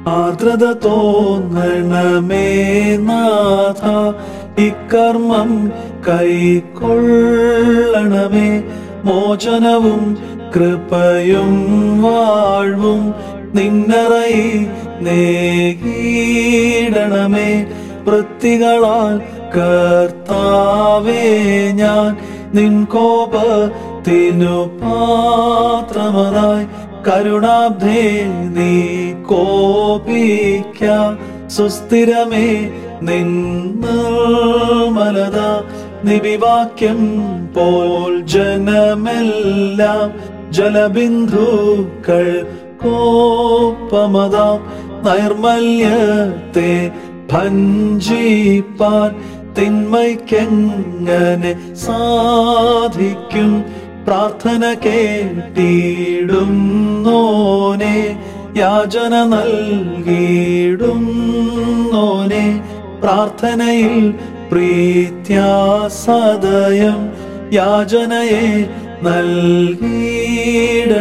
ആർദ്രത തോന്നണമേ നാഥ ഇക്കർമ്മം കൈക്കൊള്ളണമേ മോചനവും കൃപയും വാഴ്വും നിന്നറയി നേകിടണമേ വൃത്തികളാൽ കർത്താവേ ഞാൻ നിൻ കോപത്തിനു പാത്രമതായി കരുണാബ്ധേ നീ കോപിക്ക സുസ്ഥിരമേ നിന്നമലത നിവിവാക്യം പോൽ ജനമെല്ലാം ജലബിന്ദുക്കൾ കോപ്പമതാം നൈർമല്യത്തെ ഭഞ്ജിപ്പാൻ തിന്മയ്ക്കെങ്ങനെ സാധിക്കും പ്രാർത്ഥന കേട്ടിടും നോനെ യാചന നൽകിയിടും നോനെ പ്രാർത്ഥനയിൽ പ്രീത്യാസദയം യാചനയെ നൽകിയിട